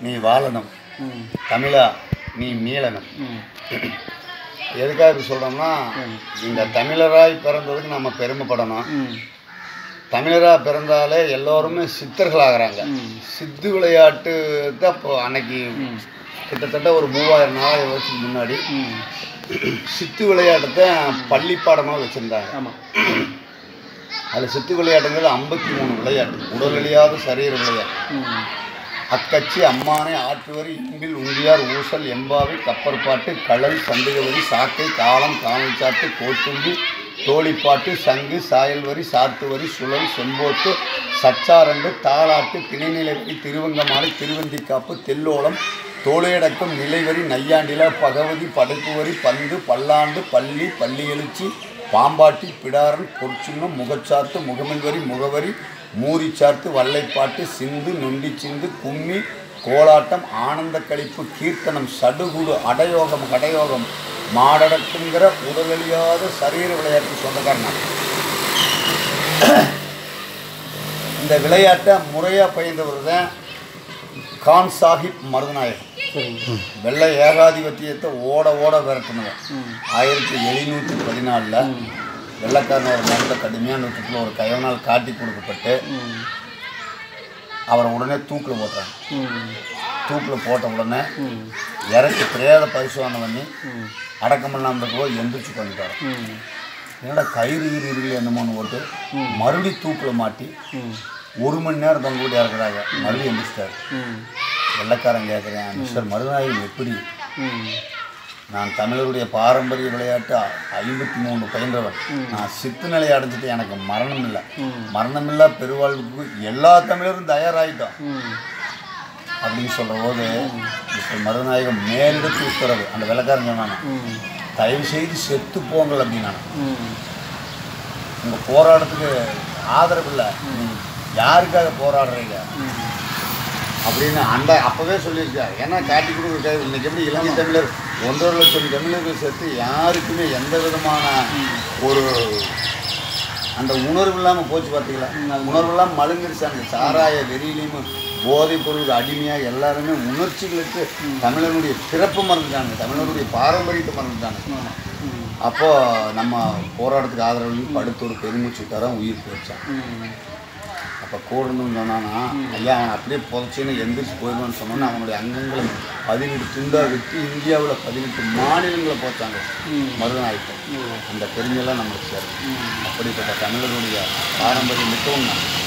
நீ வாழணும் ம் தமிழா நீ மீளணும் ம் எதுக்காக இப்படி சொல்கிறோம்னா இந்த தமிழராய் பிறந்ததுக்கு நம்ம பெருமைப்படணும் ம் தமிழராக பிறந்தாலே எல்லோருமே சித்தர்களாகிறாங்க ம் சித்து விளையாட்டு தான் இப்போ அன்னைக்கு ம் கிட்டத்தட்ட ஒரு மூவாயிரம் நாலாயிரம் வருஷத்துக்கு முன்னாடி ம் சித்து விளையாட்டத்தை பள்ளி பாடமாக வச்சுருந்தாங்க ஆமாம் அதில் சித்து விளையாட்டுங்கிறது ஐம்பத்தி மூணு விளையாட்டு உடல் அழியாத சரீர விளையாட்டு ம் அக்கச்சி அம்மானை ஆற்றுவரி இங்கில் உங்கியார் ஊசல் எம்பாவை கப்பற்பாட்டு கடல் சந்துகவரி சாக்கை காலம் காணல் சாட்டு கோட்டும்பி தோழிப்பாட்டு சங்கு சாயல்வரி சாத்துவரி சுழல் செம்போத்து சச்சாரண்டு தாளாட்டு திணைநிலைவரி திருவங்கமாலை திருவந்திக்காப்பு தெல்லோளம் தோளையடக்கம் நிலைவரி நையாண்டில பகவதி படைப்புவரி பந்து பல்லாண்டு பள்ளி பள்ளி எழுச்சி பாம்பாட்டி பிடாரன் பொற்சுன்னம் முகச்சாத்து முகமல்வரி முகவரி மூரிச்சாத்து வல்லைப்பாட்டு சிந்து நொண்டி சிந்து கும்மி கோலாட்டம் ஆனந்த கழிப்பு கீர்த்தனம் சடுகுடு அடயோகம் கடயோகம் மாடடக்குங்கிற உடலழியாத சரீர விளையாட்டு சொந்தக்காரன் இந்த விளையாட்டை முறையாக பயின்றவர் தான் கான் சாஹிப் மருதநாயகம் சரிங்க வெள்ளை ஏகாதிபத்தியத்தை ஓட ஓட விரட்டினவன் ம் ஆயிரத்தி எழுநூற்றி பதினாலில் வெள்ளக்காரன் ஒரு மருந்த கடுமையான யுத்தத்தில் ஒரு கைவனால் காட்டி கொடுக்கப்பட்டு ம் அவரை உடனே தூக்கில் போட்டாங்க ம் தூக்கில் போட்ட உடனே ம் இறக்கி பிரேத பரிசோதனை பண்ணி ம் அடக்கம் பண்ணாமல் இருக்கும்போது எந்திரிச்சு பண்ணிட்டார் ம் என்னடா கயிறு ஈறு இருக்குது என்னமோன்னு போட்டு மறுபடியும் தூக்கில் மாட்டி ம் ஒரு மணி நேரம் தொங்க கூட இறக்குறாங்க மறுபடியும் எந்திரிச்சிட்டாரு ம் வெள்ளக்காரன் கேட்குறேன் மிஸ்டர் மருதநாயகம் எப்படி ம் நான் தமிழருடைய பாரம்பரிய விளையாட்டு ஐம்பத்தி மூணு பயின்றவன் நான் சித்து நிலையை அடைஞ்சிட்டு எனக்கு மரணம் இல்லை மரணமில்லா பெருவாழ்வுக்கு எல்லா தமிழரும் தயாராகிட்டோம் ம் அப்படின்னு சொல்கிற போது மிஸ்டர் மருதநாயகம் மேலிடத்து உத்தரவு அந்த வெள்ளக்காரன் சொன்னாங்க ம் தயவு செய்து செத்து போங்கள் அப்படின்னாங்க ம் உங்கள் போராட்டத்துக்கு ஆதரவு இல்லை நீங்க யாருக்காக போராடுறீங்க அப்படின்னு அந்த அப்போவே சொல்லியிருக்காரு ஏன்னா காட்டி கொடுக்குறது இன்னைக்கு எப்படி இலங்கை தமிழர் ஒன்றரை லட்சம் தமிழர்கள் சேர்த்து யாருக்குமே எந்த விதமான ஒரு அந்த உணர்வு இல்லாமல் போச்சு பார்த்தீங்களா உணர்வு இல்லாமல் மழுங்கிருச்சு அந்த சாராய வெறியிலையும் போதைப் பொருளுக்கு அடிமையாக எல்லாருமே உணர்ச்சிகளுக்கு தமிழனுடைய பிறப்பு மறந்துட்டாங்க தமிழனுடைய பாரம்பரியத்தை மறந்துட்டாங்க ம் அப்போ நம்ம போராட்டத்துக்கு ஆதரவு படுத்து ஒரு பெருமூச்சு தரம் உயிர் போச்சான் ம் அப்போ கூடணும்னு சொன்னானா ஐயா அவன் அப்படியே புதைச்சின்னு எந்திரிச்சு போயிடுவான்னு சொன்னோன்னே அவனுடைய அங்கங்களை பதினெட்டு துண்டாக விட்டு இந்தியாவில் பதினெட்டு மாநிலங்களை போச்சாங்க மருதநாயக்கம் அந்த பெருமையெல்லாம் நம்மளுக்கு சேரும் அப்படிப்பட்ட தமிழர்களுடைய பாரம்பரியம் மிகவும்